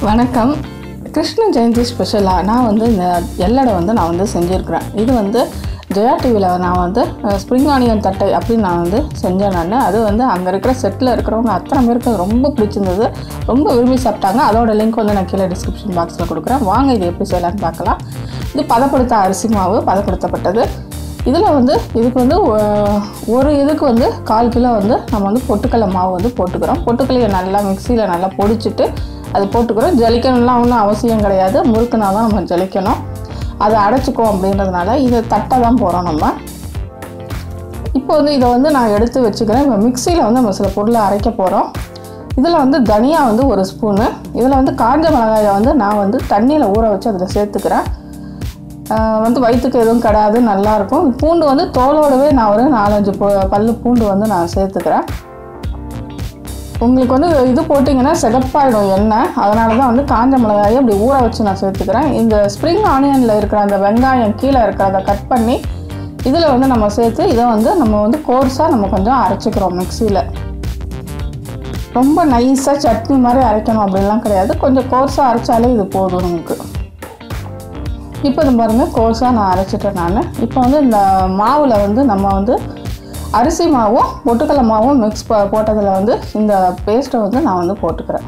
வணக்கம் கிருஷ்ண ஜெயந்தி ஸ்பெஷலாக நான் வந்து இந்த எல்லடை வந்து நான் வந்து செஞ்சுருக்கிறேன் இது வந்து ஜெயா டிவியில் நான் வந்து ஸ்ப்ரிங் ஆனியன் தட்டை அப்படின்னு நான் வந்து செஞ்சேன் நான் அது வந்து அங்கே இருக்கிற செட்டில் இருக்கிறவங்க அத்தனை பேருக்கு அது ரொம்ப பிடிச்சிருந்தது ரொம்ப விரும்பி சாப்பிட்டாங்க அதோட லிங்க் வந்து நான் கீழே டிஸ்கிரிப்ஷன் பாக்ஸில் கொடுக்குறேன் வாங்க இது எப்படி செய்யலாம்னு பார்க்கலாம் இது பதப்படுத்த அரிசி மாவு பதப்படுத்தப்பட்டது இதில் வந்து இதுக்கு வந்து ஒ- ஒரு இதுக்கு வந்து கால் கிலோ வந்து நம்ம வந்து பொட்டுக்கடலை மாவு வந்து போட்டுக்கிறோம் பொட்டுக்கடலையை நல்லா மிக்சியில் நல்லா பொடிச்சிட்டு அது போட்டுக்கிறோம் ஜலிக்கணும்லாம் ஒன்றும் அவசியம் கிடையாது முறுக்குனா தான் நம்ம ஜலிக்கணும் அதை அடைச்சிக்கும் அப்படின்றதுனால இதை தட்டை தான் போகிறோம் நம்ம இப்போ வந்து இதை வந்து நான் எடுத்து வச்சுக்கிறேன் இப்போ மிக்சியில் வந்து நம்ம சில பொருளை அரைக்க போகிறோம் இதில் வந்து தனியா வந்து ஒரு ஸ்பூனு இதில் வந்து காஞ்ச மிளகாயை வந்து நான் வந்து தண்ணியில் ஊற வச்சு அதில் சேர்த்துக்கிறேன் ஆஹ் வந்து வயிற்றுக்கு எதுவும் கிடையாது நல்லாயிருக்கும் பூண்டு வந்து தோலோடவே நான் ஒரு நாலஞ்சு பொ- பல்லு பூண்டு வந்து நான் சேர்த்துக்கிறேன் உங்களுக்கு வந்து இது போட்டிங்கன்னா சிகப்பாயிடும் எண்ணெய் அதனால தான் வந்து காஞ்ச மிளகாயை அப்படி ஊற வச்சு நான் சேர்த்துக்கிறேன் இந்த ஸ்ப்ரிங் ஆனியனில் இருக்கிற அந்த வெங்காயம் கீழே இருக்கிறத கட் பண்ணி இதில் வந்து நம்ம சேர்த்து இதை வந்து நம்ம வந்து கோர்ஸாக நம்ம கொஞ்சம் அரைச்சிக்கிறோம் மிக்சியில் ரொம்ப நைஸாக சட்னி மாதிரி அரைக்கணும் அப்படின்லாம் கிடையாது கொஞ்சம் கோர்ஸாக அரைச்சாலே இது போதும் நமக்கு இப்போ இது பாருங்கள் கோர்ஸாக நான் அரைச்சிட்டேன் நான் இப்போ வந்து இந்த மாவில் வந்து நம்ம வந்து அரிசி மாவும் பொட்டுக்கடலை மாவும் மிக்ஸ் ப போட்டதில் வந்து இந்த பேஸ்ட்டை வந்து நான் வந்து போட்டுக்கிறேன்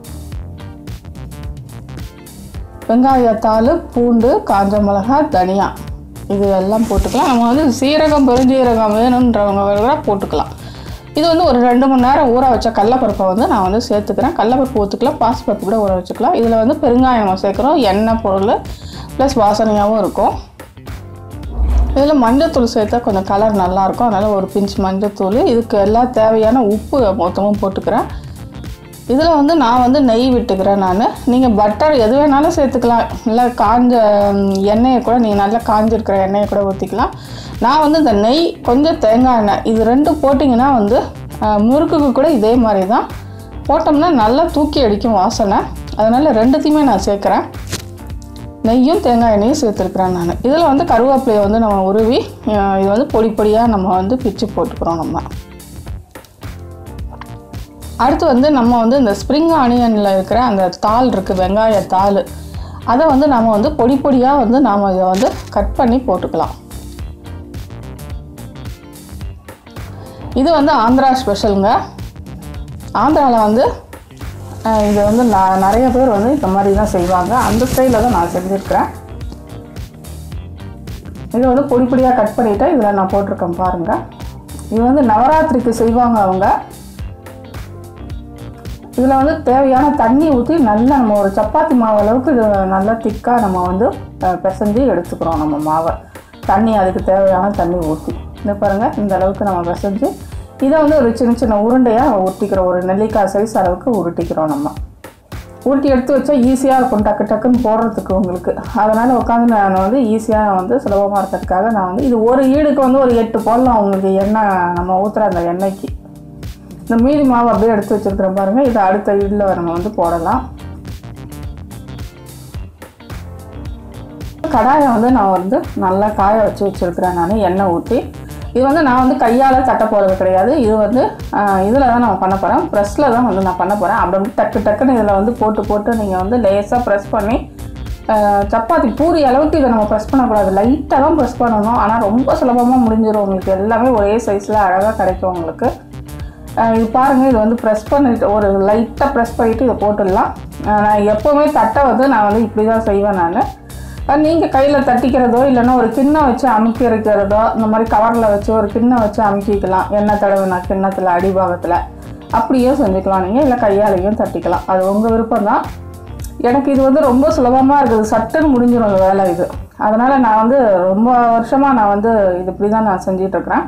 வெங்காயத்தாள் பூண்டு காஞ்ச மிளகாய் தனியா இது எல்லாம் போட்டுக்கலாம் நம்ம வந்து சீரகம் பெருஞ்சீரகம் வேணுன்றவங்க கூட போட்டுக்கலாம் இது வந்து ஒரு ரெண்டு மணி நேரம் ஊற வச்ச கடலப்பருப்பை வந்து நான் வந்து சேர்த்துக்கிறேன் கடலப்பருப்பு ஊற்றிக்கலாம் பாசிப்பருப்பு கூட ஊற வச்சுக்கலாம் இதில் வந்து பெருங்காயம் நம்ம சேர்க்குறோம் எண்ணெய் பொருள் ப்ளஸ் வாசனையாகவும் இருக்கும் இதில் மஞ்சத்தூள் சேர்த்தா கொஞ்சம் கலர் நல்லாயிருக்கும் அதனால் ஒரு பிஞ்ச் மஞ்சத்தூள் இதுக்கு எல்லாம் தேவையான உப்பு மொத்தமும் போட்டுக்கிறேன் இதில் வந்து நான் வந்து நெய் விட்டுக்கிறேன் நான் நீங்கள் பட்டர் எது வேணாலும் சேர்த்துக்கலாம் இல்லை காஞ்ச ம், எண்ணெயை கூட நீங்கள் நல்லா காஞ்சிருக்கிற எண்ணெயை கூட ஊற்றிக்கலாம் நான் வந்து இந்த நெய் கொஞ்சம் தேங்காய் எண்ணெய் இது ரெண்டும் போட்டிங்கன்னா வந்து அஹ், முறுக்குக்கு கூட இதே மாதிரி தான் போட்டோம்னா நல்லா தூக்கி அடிக்கும் வாசனை அதனால் ரெண்டுத்தையுமே நான் சேர்க்குறேன் நெய்யும் தேங்காய் எண்ணெயும் சேர்த்துருக்குறேன் நான் இதில் வந்து கருவேப்பிலையை வந்து நம்ம உருவி அஹ், இது வந்து பொடி பொடியாக நம்ம வந்து பிச்சு போட்டுக்கிறோம் நம்ம அடுத்து வந்து நம்ம வந்து இந்த ஸ்ப்ரிங் ஆனியனில் இருக்கிற அந்த தாள் இருக்குது வெங்காய தாள் அதை வந்து நம்ம வந்து பொடி பொடியாக வந்து நாம் இதை வந்து கட் பண்ணி போட்டுக்கலாம் இது வந்து ஆந்திரா ஸ்பெஷலுங்க ஆந்திராவில் வந்து அஹ், இது வந்து நான் நிறைய பேர் வந்து இந்த மாதிரி தான் செய்வாங்க அந்த ஸ்டைலில் தான் நான் செஞ்சுருக்கிறேன் இது வந்து பொடி பொடியாக கட் பண்ணிவிட்டு இதில் நான் போட்டிருக்கேன் பாருங்கள் இது வந்து நவராத்திரிக்கு செய்வாங்க அவங்க இதில் வந்து தேவையான தண்ணி ஊற்றி நல்லா நம்ம ஒரு சப்பாத்தி மாவு அளவுக்கு இது நல்லா திக்காக நம்ம வந்து அஹ், பிசைஞ்சு எடுத்துக்கிறோம் நம்ம மாவை தண்ணி அதுக்கு தேவையான தண்ணி ஊற்றி இந்த பாருங்கள் இந்த அளவுக்கு நம்ம பிசைஞ்சு இதை வந்து ஒரு சின்ன சின்ன உருண்டையாக உருட்டிக்கிறோம் ஒரு நெல்லிக்காய் சைஸ் அளவுக்கு உருட்டிக்கிறோம் நம்ம உருட்டி எடுத்து வச்சா ஈஸியாக இருக்கும் டக்கு டக்குன்னு போடுறதுக்கு உங்களுக்கு அதனால் உட்காந்து நான் வந்து ஈஸியாக வந்து சுலபமாக இருக்கிறதுக்காக நான் வந்து இது ஒரு ஈடுக்கு வந்து ஒரு எட்டு போடலாம் உங்களுக்கு எண்ணெய் நம்ம ஊற்றுற அந்த எண்ணெய்க்கு இந்த மீதி மாவு அப்படியே எடுத்து வச்சிருக்கிறேன் பாருங்க இதை அடுத்த இதில் நம்ம வந்து போடலாம் கடாயை வந்து நான் வந்து நல்லா காய வச்சு வச்சுருக்கிறேன் நான் எண்ணெய் ஊற்றி இது வந்து நான் வந்து கையால் தட்ட போகிறது கிடையாது இது வந்து இதில் தான் நான் பண்ண போகிறேன் ப்ரெஸ்ஸில் தான் வந்து நான் பண்ண போகிறேன் அப்படி வந்து டக்கு டக்குன்னு இதில் வந்து போட்டு போட்டு நீங்கள் வந்து லேசாக ப்ரெஸ் பண்ணி ஆஹ், சப்பாத்தி பூரி அளவுக்கு இதை நம்ம ப்ரெஸ் பண்ணக்கூடாது லைட்டாக தான் ப்ரெஸ் பண்ணணும் ஆனால் ரொம்ப சுலபமாக முடிஞ்சிடும் உங்களுக்கு எல்லாமே ஒரே சைஸில் அழகாக கிடைக்கும் உங்களுக்கு அஹ் இது பாருங்கள் இது வந்து ப்ரெஸ் பண்ணிட்டு ஒரு லைட்டாக ப்ரெஸ் பண்ணிவிட்டு இதை போட்டுடலாம் அஹ் நான் எப்போவுமே தட்டை வந்து நான் வந்து இப்படி தான் செய்வேன் நான் நீங்கள் கையில் தட்டிக்கிறதோ இல்லைன்னா ஒரு கிண்ணம் வச்சு அமுக்கி இருக்கிறதோ இந்த மாதிரி கவரில் வச்சு ஒரு கிண்ணம் வச்சு அமுக்கிக்கலாம் எண்ணெய் தடவினா கிண்ணத்தில் அடிபாகத்தில் அப்படியே செஞ்சுக்கலாம் நீங்கள் இல்லை கையாலையும் தட்டிக்கலாம் அது உங்கள் விருப்பம் தான் எனக்கு இது வந்து ரொம்ப சுலபமாக இருக்குது சட்டுன்னு முடிஞ்சிடும் இந்த வேலை இது அதனால் நான் வந்து ரொம்ப வருஷமாக நான் வந்து இது இப்படி தான் நான் செஞ்சிட்ருக்கிறேன்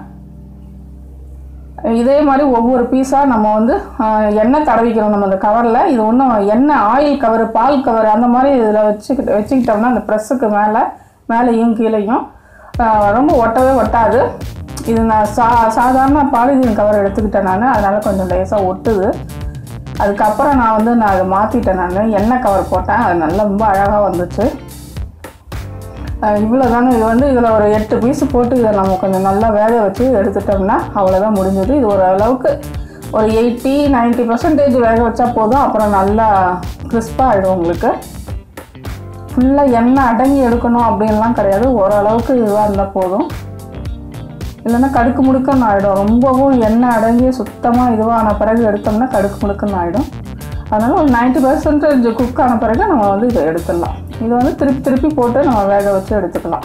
இதே மாதிரி ஒவ்வொரு பீஸாக நம்ம வந்து ஆஹ், எண்ணெய் தடவிக்கிறோம் நம்ம அந்த கவரில் இது ஒன்றும் எண்ணெய் ஆயில் கவர் பால் கவர் அந்த மாதிரி இதில் வச்சுக்கிட்டு வச்சுக்கிட்டோம்னா அந்த ப்ரெஸ்ஸுக்கு மேலே மேலேயும் கீழேயும் ஆஹ், ரொம்ப ஒட்டவே ஒட்டாது இது நான் சா சாதாரண பாலிதீன் கவர் எடுத்துக்கிட்டேன் நான் அதனால் கொஞ்சம் லேசாக ஒட்டுது அதுக்கப்புறம் நான் வந்து நான் அதை மாற்றிட்டேன் நான் எண்ணெய் கவர் போட்டேன் அது நல்லா ரொம்ப அழகாக வந்துச்சு இவ்வளோ தானே இது வந்து இதில் ஒரு எட்டு பீஸ் போட்டு இதை நம்ம கொஞ்சம் நல்லா வேக வச்சு எடுத்துட்டோம்னா அவ்வளோதான் முடிஞ்சது இது ஒரு அளவுக்கு ஒரு எயிட்டி 90% பர்சன்டேஜ் வேக வச்சா போதும் அப்புறம் நல்லா கிறிஸ்பாக ஆகிடும் உங்களுக்கு ஃபுல்லாக எண்ணெய் அடங்கி எடுக்கணும் அப்படின்லாம் கிடையாது ஓரளவுக்கு இதுவாக இருந்தால் போதும் இல்லைன்னா கடுக்கு முடுக்குன்னு ஆகிடும் ரொம்பவும் எண்ணெய் அடங்கி சுத்தமாக இதுவான பிறகு எடுத்தோம்னா கடுக்கு முடுக்குன்னு ஆகிடும் அதனால் ஒரு நைன்ட்டி பர்சன்டேஜ் குக் ஆன பிறகு நம்ம வந்து இதை எடுத்துடலாம் இதை வந்து திருப்பி திருப்பி போட்டு நம்ம வேக வச்சு எடுத்துக்கலாம்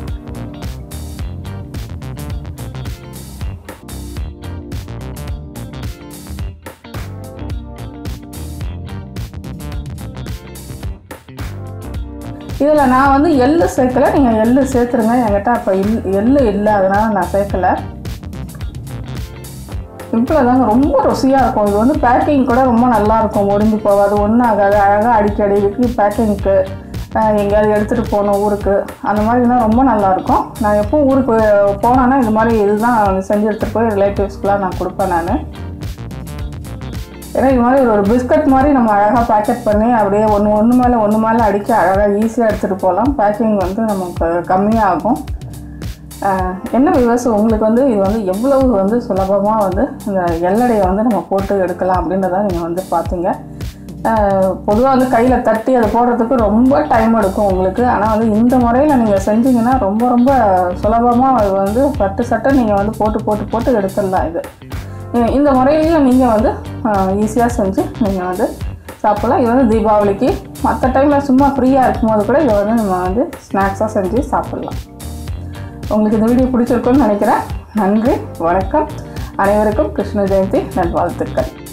இதில் நான் வந்து எள்ளு சேர்க்கல நீங்கள் எள்ளு சேர்த்துருங்க என்கிட்ட அப்போ இல் எள்ளு இல்லை அதனால் நான் சேர்க்கலை இவ்வளோதாங்க ரொம்ப ருசியாக இருக்கும் இது வந்து பேக்கிங் கூட ரொம்ப நல்லா இருக்கும் ஒடிஞ்சு போகாது ஒன்றும் ஆகாது அழகாக அடிக்கடிக்கு பேக்கிங்க்கு எங்கேயாவது எடுத்துகிட்டு போகணும் ஊருக்கு அந்த மாதிரிலாம் ரொம்ப நல்லாயிருக்கும் நான் எப்பவும் ஊருக்கு போனேன்னா இது மாதிரி இதுதான் செஞ்சு எடுத்துகிட்டு போய் ரிலேட்டிவ்ஸ்க்குலாம் நான் கொடுப்பேன் நான் ஏன்னா இது மாதிரி ஒரு பிஸ்கட் மாதிரி நம்ம அழகாக பேக்கெட் பண்ணி அப்படியே ஒன்று ஒன்று மேலே ஒன்று மேலே அடிக்க அழகாக ஈஸியாக எடுத்துகிட்டு போகலாம் பேக்கிங் வந்து நமக்கு கம்மியாக ஆகும் ஆஹ் என்ன விவசாயம் உங்களுக்கு வந்து இது வந்து எவ்வளவு வந்து சுலபமாக வந்து இந்த எல்லடையை வந்து நம்ம போட்டு எடுக்கலாம் அப்படின்றத நீங்கள் வந்து பார்த்தீங்க பொதுவாக வந்து கையில் தட்டி அதை போடுறதுக்கு ரொம்ப டைம் எடுக்கும் உங்களுக்கு ஆனால் வந்து இந்த முறையில் நீங்கள் செஞ்சீங்கன்னா ரொம்ப ரொம்ப சுலபமாக அது வந்து பட்டு சட்டை நீங்கள் வந்து போட்டு போட்டு போட்டு எடுத்துடலாம் இது அஹ் இந்த முறையிலையும் நீங்கள் வந்து ஈஸியாக செஞ்சு நீங்கள் வந்து சாப்பிடலாம் இது வந்து தீபாவளிக்கு மற்ற டைமில் சும்மா ஃப்ரீயாக இருக்கும்போது கூட இதை வந்து நம்ம வந்து ஸ்நாக்ஸாக செஞ்சு சாப்பிட்லாம் உங்களுக்கு இந்த வீடியோ பிடிச்சிருக்குன்னு நினைக்கிறேன் நன்றி வணக்கம் அனைவருக்கும் கிருஷ்ண ஜெயந்தி நல்வாழ்த்துக்கள்